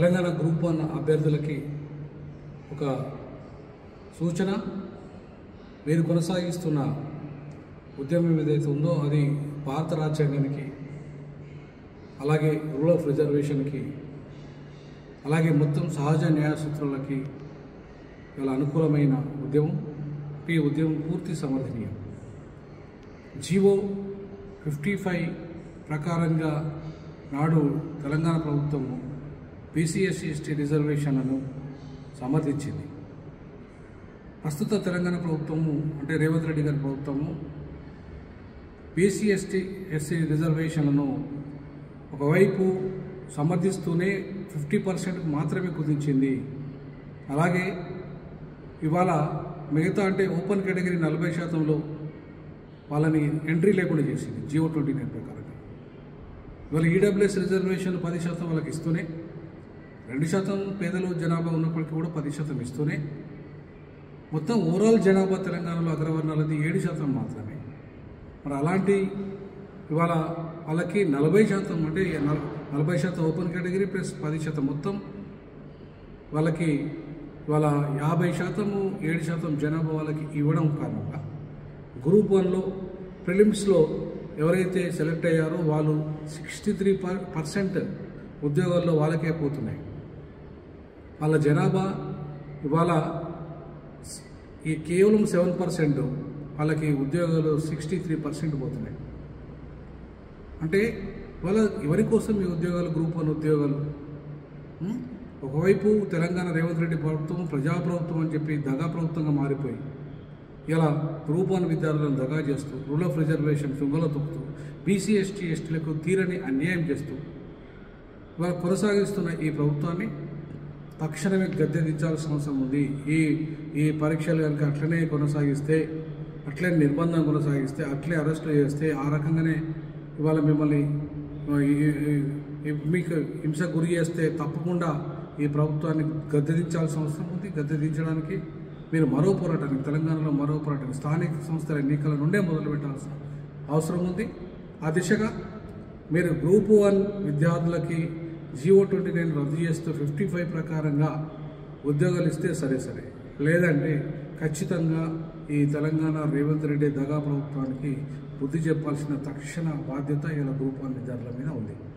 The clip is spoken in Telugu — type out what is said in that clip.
తెలంగాణ గ్రూప్ వన్ అభ్యర్థులకి ఒక సూచన మీరు కొనసాగిస్తున్న ఉద్యమం ఏదైతే ఉందో అది భారత రాజ్యాంగానికి అలాగే రూల్ ఆఫ్ రిజర్వేషన్కి అలాగే మొత్తం సహజ న్యాయ సూత్రాలకి ఇలా అనుకూలమైన ఉద్యమం ఈ ఉద్యమం పూర్తి సమర్థనీయం జీవో ఫిఫ్టీ ఫైవ్ ప్రకారంగా నాడు తెలంగాణ ప్రభుత్వం బీసీఎస్సీ ఎస్టీ రిజర్వేషన్లను సమర్థించింది ప్రస్తుత తెలంగాణ ప్రభుత్వము అంటే రేవంత్ రెడ్డి గారి ప్రభుత్వము బీసీ ఎస్టీ ఎస్సీ రిజర్వేషన్లను ఒకవైపు సమర్థిస్తూనే ఫిఫ్టీ పర్సెంట్కి మాత్రమే కుదించింది అలాగే ఇవాళ మిగతా అంటే ఓపెన్ కేటగిరీ నలభై శాతంలో వాళ్ళని ఎంట్రీ లేకుండా చేసింది జియో ట్వంటీ నైన్ ప్రకారంగా ఇవాళ ఈడబ్ల్యూఎస్ రిజర్వేషన్ పది శాతం వాళ్ళకి ఇస్తూనే రెండు శాతం పేదలు జనాభా ఉన్నప్పటికీ కూడా పది శాతం ఇస్తూనే మొత్తం ఓవరాల్ జనాభా తెలంగాణలో అగ్రవర్ణాలది ఏడు శాతం మాత్రమే మరి అలాంటి ఇవాళ వాళ్ళకి నలభై శాతం అంటే నల- నలభై శాతం ఓపెన్ కేటగిరీ ప్లస్ పది శాతం మొత్తం వాళ్ళకి ఇవాళ యాభై శాతము ఏడు శాతం జనాభా వాళ్ళకి ఇవ్వడం కారణంగా గ్రూప్ వన్లో ప్రిలిమ్స్లో ఎవరైతే సెలెక్ట్ అయ్యారో వాళ్ళు సిక్స్టీ త్రీ పర్సెంట్ ఉద్యోగాల్లో వాళ్ళకే పోతున్నాయి వాళ్ళ జనాభా ఇవాళ ఈ కేవలం సెవెన్ పర్సెంట్ వాళ్ళకి ఉద్యోగాలు సిక్స్టీ త్రీ పర్సెంట్ పోతున్నాయి అంటే వాళ్ళ ఎవరి కోసం ఈ ఉద్యోగాలు గ్రూప్ వన్ ఉద్యోగాలు ఉం? ఒకవైపు తెలంగాణ రేవంత్ రెడ్డి ప్రభుత్వం ప్రజాప్రభుత్వం అని చెప్పి దగా ప్రభుత్వంగా మారిపోయి ఇలా గ్రూప్ వన్ విద్యార్థులను దగా చేస్తూ రూల్ ఆఫ్ రిజర్వేషన్ తుంగలో తొక్కుతూ బీసీ ఎస్టీ ఎస్టీలకు తీరని అన్యాయం చేస్తూ ఇవాళ కొనసాగిస్తున్న ఈ ప్రభుత్వాన్ని తక్షణమే గద్దె దించాల్సిన అవసరం ఉంది ఈ ఈ పరీక్షలు కనుక అట్లనే కొనసాగిస్తే అట్లే నిర్బంధం కొనసాగిస్తే అట్లే అరెస్టులు చేస్తే ఆ రకంగానే ఇవాళ మిమ్మల్ని ఆ, ఈ- ఈ- ఈ- మీకు హింస గురి చేస్తే తప్పకుండా ఈ ప్రభుత్వాన్ని గద్దె దించాల్సిన అవసరం ఉంది గద్దె దించడానికి మీరు మరో పోరాటానికి తెలంగాణలో మరో పోరాటానికి స్థానిక సంస్థల ఎన్నికల నుండే మొదలు పెట్టాల్సిన అవసరం ఉంది ఆ దిశగా మీరు గ్రూప్ వన్ విద్యార్థులకి జియో ట్వంటీ నైన్ రద్దు చేస్తూ ఫిఫ్టీ ఫైవ్ ప్రకారంగా ఉద్యోగాలు ఇస్తే సరే సరే లేదంటే ఖచ్చితంగా ఈ తెలంగాణ రేవంత్ రెడ్డి దగా ప్రభుత్వానికి బుద్ధి చెప్పాల్సిన తక్షణ బాధ్యత ఇలా గ్రూప్ వన్ విద్యార్థుల మీద ఉంది